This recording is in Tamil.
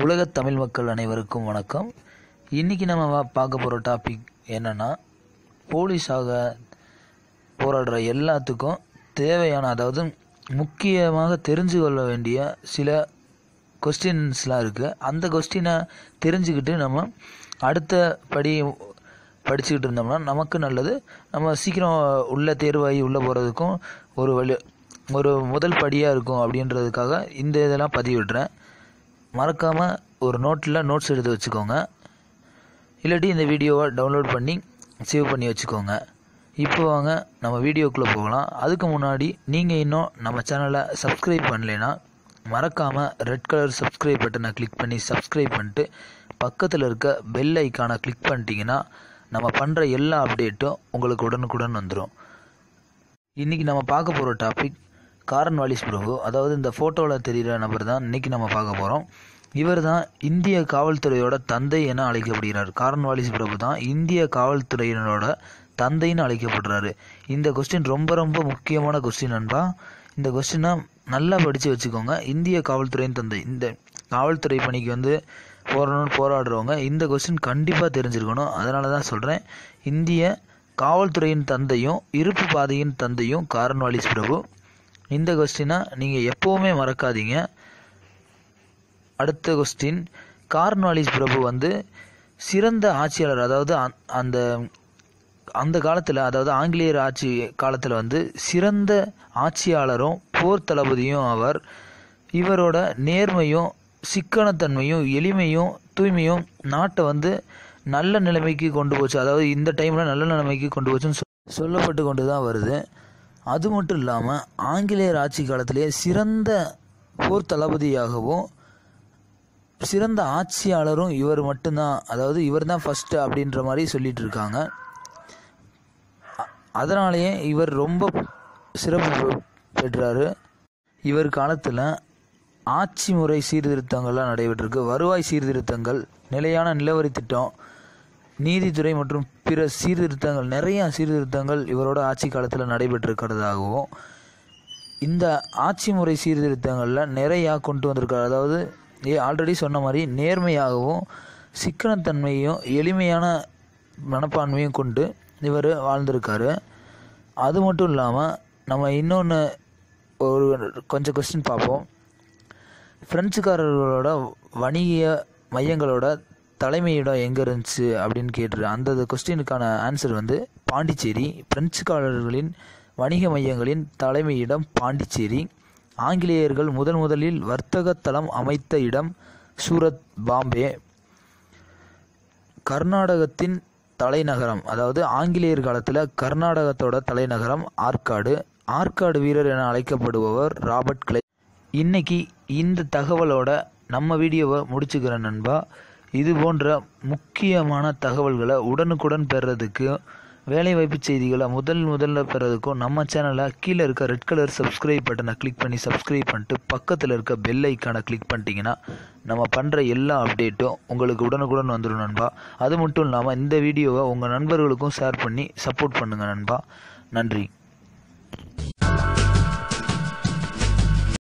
உலகத் தமிழ் மக்கள் அனைவருக்கும் வணக்கம் இன்றைக்கி நம்ம வா- பார்க்க போகிற டாபிக் என்னென்னா போலீஸாக போராடுற எல்லாத்துக்கும் தேவையான அதாவது முக்கியமாக தெரிஞ்சு கொள்ள வேண்டிய சில கொஸ்டின்ஸ்லாம் இருக்குது அந்த கொஸ்டினை தெரிஞ்சுக்கிட்டு நம்ம அடுத்த படி படிச்சுக்கிட்டு இருந்தோம்னா நமக்கு நல்லது நம்ம சீக்கிரம் உள்ள தேர்வாகி உள்ளே போகிறதுக்கும் ஒரு வழி ஒரு முதல் படியாக இருக்கும் அப்படின்றதுக்காக இந்த இதெல்லாம் பதிவிடுறேன் மறக்காமல் ஒரு நோட்டில் நோட்ஸ் எடுத்து வச்சுக்கோங்க இல்லாட்டி இந்த வீடியோவை டவுன்லோட் பண்ணி சேவ் பண்ணி வச்சுக்கோங்க இப்போ வாங்க நம்ம வீடியோக்குள்ளே போகலாம் அதுக்கு முன்னாடி நீங்கள் இன்னும் நம்ம சேனலை சப்ஸ்கிரைப் பண்ணலைன்னா மறக்காமல் ரெட் கலர் சப்ஸ்கிரைப் பட்டனை கிளிக் பண்ணி சப்ஸ்கிரைப் பண்ணிட்டு பக்கத்தில் இருக்க பெல் ஐக்கானை கிளிக் பண்ணிட்டீங்கன்னா நம்ம பண்ணுற எல்லா அப்டேட்டும் உங்களுக்கு உடனுக்குடன் வந்துடும் இன்றைக்கி நம்ம பார்க்க போகிற டாபிக் காரன் வாலிஸ் பிரபு அதாவது இந்த ஃபோட்டோவில் தெரிகிற நபர் தான் இன்றைக்கி நம்ம பார்க்க போகிறோம் இவர் தான் இந்திய காவல்துறையோட தந்தை என அழைக்கப்படுகிறார் காரன் வாலிஸ் பிரபு தான் இந்திய காவல்துறையினரோட தந்தைன்னு அழைக்கப்படுறாரு இந்த கொஸ்டின் ரொம்ப ரொம்ப முக்கியமான கொஸ்டின் நண்பா இந்த கொஸ்டினை நல்லா படித்து வச்சுக்கோங்க இந்திய காவல்துறையின் தந்தை இந்த காவல்துறை பணிக்கு வந்து போராடணும்னு போராடுறவங்க இந்த கொஸ்டின் கண்டிப்பாக தெரிஞ்சிருக்கணும் அதனால தான் சொல்கிறேன் இந்திய காவல்துறையின் தந்தையும் இருப்பு பாதையின் தந்தையும் காரன் வாலிஸ் பிரபு இந்த கொஸ்டினை நீங்கள் எப்போவுமே மறக்காதீங்க அடுத்த கொஸ்டின் கார்ன்வாலிஸ் பிரபு வந்து சிறந்த ஆட்சியாளர் அதாவது அந்த- அந்த அந்த காலத்தில் அதாவது ஆங்கிலேயர் ஆட்சி காலத்தில் வந்து சிறந்த ஆட்சியாளரும் போர் தளபதியும் அவர் இவரோட நேர்மையும் சிக்கனத்தன்மையும் எளிமையும் தூய்மையும் நாட்டை வந்து நல்ல நிலைமைக்கு கொண்டு போச்சு அதாவது இந்த டைமில் நல்ல நிலைமைக்கு கொண்டு போச்சுன்னு சொ- சொல்லப்பட்டு கொண்டு தான் வருது அது மட்டும் இல்லாமல் ஆங்கிலேயர் ஆட்சி காலத்திலேயே சிறந்த போர் தளபதியாகவும் சிறந்த ஆட்சியாளரும் இவர் மட்டும்தான் அதாவது இவர் தான் ஃபஸ்ட்டு அப்படின்ற மாதிரி சொல்லிட்டு இருக்காங்க அ- அதனாலேயே இவர் ரொம்ப சிறப்பு பெ- பெற்றாரு இவர் காலத்தில் ஆட்சி முறை சீர்திருத்தங்கள்லாம் நடைபெற்றிருக்கு வருவாய் சீர்திருத்தங்கள் நிலையான நிலவரி திட்டம் நீதித்துறை மற்றும் பிற சீர்திருத்தங்கள் நிறைய சீர்திருத்தங்கள் இவரோட ஆட்சி காலத்தில் நடைபெற்றிருக்கிறதாகவும் இந்த ஆட்சி முறை சீர்திருத்தங்களில் நிறையா கொண்டு வந்திருக்காரு அதாவது ஏ ஆல்ரெடி சொன்ன மாதிரி நேர்மையாகவும் சிக்கனத்தன்மையும் எளிமையான மனப்பான்மையும் கொண்டு இவர் வாழ்ந்திருக்காரு அது மட்டும் இல்லாமல் நம்ம இன்னொன்று ஒரு கொஞ்சம் கொஸ்டின் பார்ப்போம் பிரெஞ்சுக்காரர்களோட வணிக மையங்களோட தலைமையிடம் எங்கே இருந்துச்சு அப்படின்னு கேட்டுரு அந்த கொஸ்டினுக்கான ஆன்சர் வந்து பாண்டிச்சேரி பிரெஞ்சுக்காரர்களின் வணிக மையங்களின் தலைமையிடம் பாண்டிச்சேரி ஆங்கிலேயர்கள் முதன் முதலில் வர்த்தக தளம் அமைத்த இடம் சூரத் பாம்பே கர்நாடகத்தின் தலைநகரம் அதாவது ஆங்கிலேயர் காலத்தில் கர்நாடகத்தோட தலைநகரம் ஆற்காடு ஆற்காடு வீரர் என அழைக்கப்படுபவர் ராபர்ட் கிளை இன்னைக்கு இந்த தகவலோட நம்ம வீடியோவை முடிச்சுக்கிறேன் நண்பா இது போன்ற முக்கியமான தகவல்களை உடனுக்குடன் பெறதுக்கு வேலைவாய்ப்பு செய்திகளை முதல் முதல்ல பெறதுக்கும் நம்ம சேனலை கீழே இருக்க ரெட் கலர் சப்ஸ்கிரைப் பட்டனை கிளிக் பண்ணி சப்ஸ்கிரைப் பண்ணிட்டு பக்கத்தில் இருக்க பெல் ஐக்கானை கிளிக் பண்ணிட்டீங்கன்னா நம்ம பண்ணுற எல்லா அப்டேட்டும் உங்களுக்கு உடனுக்குடன் வந்துடும் நண்பா அது மட்டும் இல்லாமல் இந்த வீடியோவை உங்கள் நண்பர்களுக்கும் ஷேர் பண்ணி சப்போர்ட் பண்ணுங்கள் நண்பா நன்றி